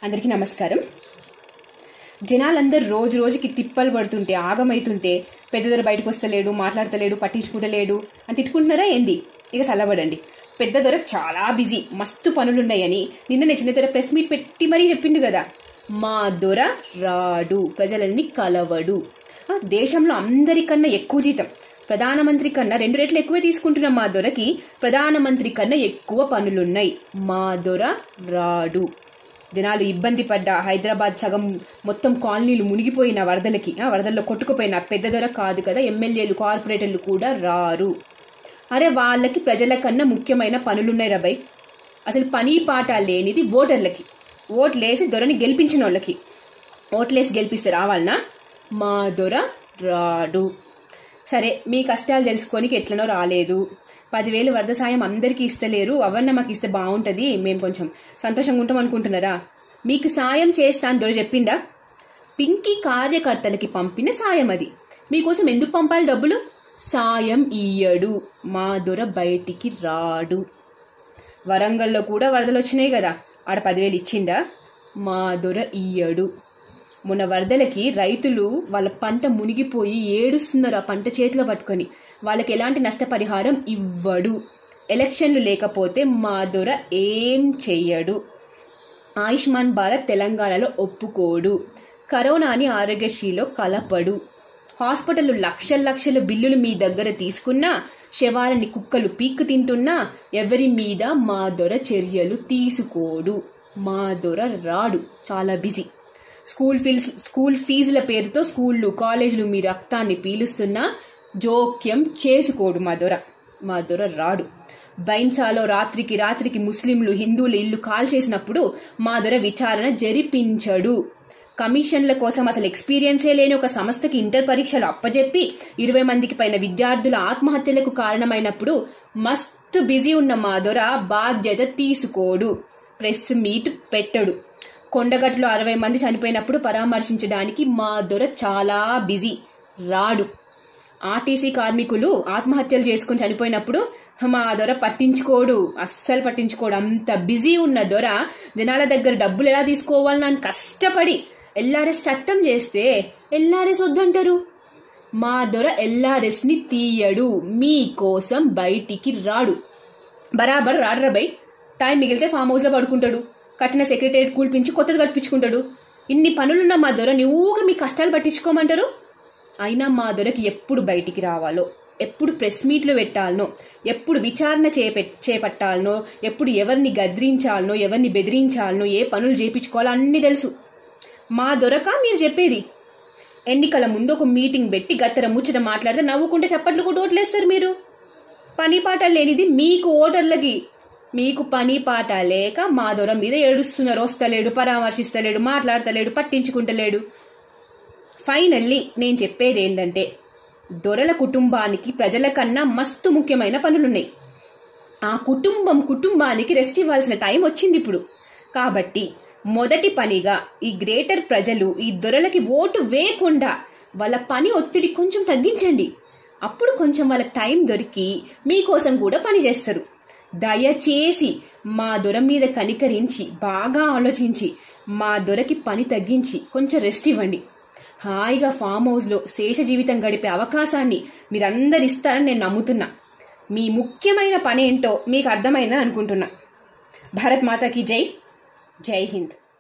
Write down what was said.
అందరికీ నమస్కారం జనాలందరూ రోజు రోజుకి తిప్పలు పడుతుంటే ఆగమైతుంటే పెద్దదొర బయటకు వస్తలేడు మాట్లాడతలేడు పట్టించుకుంటలేడు అని తిట్టుకుంటున్నారా ఏంది ఇక చల్లబడండి పెద్ద దొర చాలా బిజీ మస్తు పనులున్నాయని నిన్న చిన్న దొర ప్రెస్ మీట్ పెట్టి మరీ చెప్పిండు కదా మా దొర రాడు ప్రజలని కలవడు ఆ, దేశంలో అందరికన్నా ఎక్కువ జీతం ప్రధానమంత్రి కన్నా రెండు రెట్లు ఎక్కువే తీసుకుంటున్న మా దొరకి ప్రధానమంత్రి కన్నా ఎక్కువ పనులున్నాయి మా దొర రాడు జనాలు ఇబ్బంది పడ్డ హైదరాబాద్ సగం మొత్తం కాలనీలు మునిగిపోయిన వరదలకి ఆ, వరదల్లో కొట్టుకుపోయిన పెద్ద దొర కాదు కదా ఎమ్మెల్యేలు కార్పొరేటర్లు కూడా రారు అరే వాళ్ళకి ప్రజల కన్నా ముఖ్యమైన పనులున్నాయి రబై అసలు పని పాట లేనిది ఓటర్లకి ఓట్లేసి దొరని గెలిపించిన వాళ్ళకి ఓట్లేసి గెలిపిస్తే రావాలనా మా దొర రాడు సరే మీ కష్టాలు తెలుసుకోనికి ఎట్లనో రాలేదు పదివేలు వరద సాయం అందరికీ ఇస్తలేరు అవన్న మాకు ఇస్తే బాగుంటుంది మేము కొంచెం సంతోషంగా ఉంటాం అనుకుంటున్నారా మీకు సాయం చేస్తాను దొర చెప్పిందా పింకీ కార్యకర్తలకి పంపిన సాయం అది మీకోసం ఎందుకు పంపాలి డబ్బులు సాయం ఇయ్యడు మా దొర బయటికి రాడు వరంగల్లో కూడా వరదలు వచ్చినాయి కదా ఆడ పదివేలు ఇచ్చిండా మా దొర ఇయ్యడు మొన్న వరదలకి రైతులు వాళ్ళ పంట మునిగిపోయి ఏడుస్తున్నారు ఆ పంట చేతిలో పట్టుకొని వాళ్ళకి ఎలాంటి నష్టపరిహారం ఇవ్వడు ఎలక్షన్లు లేకపోతే మా దొర ఏం చెయ్యడు ఆయుష్మాన్ భారత్ తెలంగాణలో ఒప్పుకోడు కరోనాని ఆరోగ్యశ్రీలో కలపడు హాస్పిటల్ లక్షల లక్షల బిల్లులు మీ దగ్గర తీసుకున్నా శవాలని కుక్కలు పీక్కు తింటున్నా ఎవరి మీద మా దొర చర్యలు తీసుకోడు మా దొర రాడు చాలా బిజీ స్కూల్ ఫీజ్ స్కూల్ ఫీజుల పేరుతో స్కూళ్ళు కాలేజీలు మీ రక్తాన్ని పీలుస్తున్నా జోక్యం చేసుకోడు మా దొర మా దొర రాడు బైన్సాలో రాత్రికి రాత్రికి ముస్లింలు హిందువులు ఇల్లు కాల్ చేసినప్పుడు మా దొర విచారణ జరిపించడు కమిషన్ల కోసం అసలు ఎక్స్పీరియన్సే లేని ఒక సంస్థకి ఇంటర్ పరీక్షలు అప్పజెప్పి ఇరవై మందికి పైన విద్యార్థుల ఆత్మహత్యలకు కారణమైనప్పుడు మస్తు బిజీ ఉన్న మా దొర బాధ్యత తీసుకోడు ప్రెస్ మీట్ పెట్టడు కొండగట్టులో అరవై మంది చనిపోయినప్పుడు పరామర్శించడానికి మా దొర చాలా బిజీ రాడు ఆర్టీసీ కార్మికులు ఆత్మహత్యలు చేసుకుని చనిపోయినప్పుడు మా దొర పట్టించుకోడు అస్సలు పట్టించుకోడు అంత బిజీ ఉన్న దొర జనాల దగ్గర డబ్బులు ఎలా తీసుకోవాలని అని కష్టపడి ఎల్ఆర్ఎస్ చట్టం చేస్తే ఎల్ఆర్ఎస్ వద్దంటారు మా దొర ఎల్ఆర్ఎస్ ని తీయడు మీకోసం బయటికి రాడు బరాబర్ రాడరా బై టైం మిగిలితే ఫామ్ హౌస్ లో పడుకుంటాడు కట్టిన సెక్రటరేట్ కూల్పించి కొత్తది కట్టించుకుంటాడు ఇన్ని పనులున్న మా దొర నువ్వుగా మీ కష్టాలు పట్టించుకోమంటారు అయినా మా దొరకి ఎప్పుడు బయటికి రావాలో ఎప్పుడు ప్రెస్ మీట్లు పెట్టాలనో ఎప్పుడు విచారణ చేపే చేపట్టాలనో ఎప్పుడు ఎవరిని గద్రించాలనో ఎవరిని బెదిరించాలనో ఏ పనులు చేపించుకోవాలో అన్నీ తెలుసు మా దొరక మీరు చెప్పేది ఎన్నికల ముందు ఒక మీటింగ్ పెట్టి గత్తర ముచ్చట మాట్లాడితే నవ్వుకుంటే చప్పట్లు కూడా ఓట్లేస్తారు మీరు పని పాట లేనిది మీకు ఓటర్లకి మీకు పని పాట లేక మా దొర మీద ఏడుస్తున్నారు వస్తలేడు పరామర్శిస్తలేడు మాట్లాడతలేడు పట్టించుకుంటలేడు ఫైనల్లీ నేను చెప్పేది ఏంటంటే దొరల కుటుంబానికి ప్రజల కన్నా మస్తు ముఖ్యమైన పనులున్నాయి ఆ కుటుంబం కుటుంబానికి రెస్ట్ ఇవ్వాల్సిన టైం వచ్చింది ఇప్పుడు కాబట్టి మొదటి పనిగా ఈ గ్రేటర్ ప్రజలు ఈ దొరలకి ఓటు వేయకుండా వాళ్ళ పని ఒత్తిడి కొంచెం తగ్గించండి అప్పుడు కొంచెం వాళ్ళకి టైం దొరికి మీకోసం కూడా పని చేస్తారు దయచేసి మా దొర మీద కనికరించి బాగా ఆలోచించి మా దొరకి పని తగ్గించి కొంచెం రెస్ట్ ఇవ్వండి హాయిగా ఫామ్ హౌస్లో శేష జీవితం గడిపే అవకాశాన్ని మీరందరు ఇస్తారని నేను నమ్ముతున్నా మీ ముఖ్యమైన పని ఏంటో మీకు అర్థమైందని అనుకుంటున్నా భారత్ మాతాకి జై జై హింద్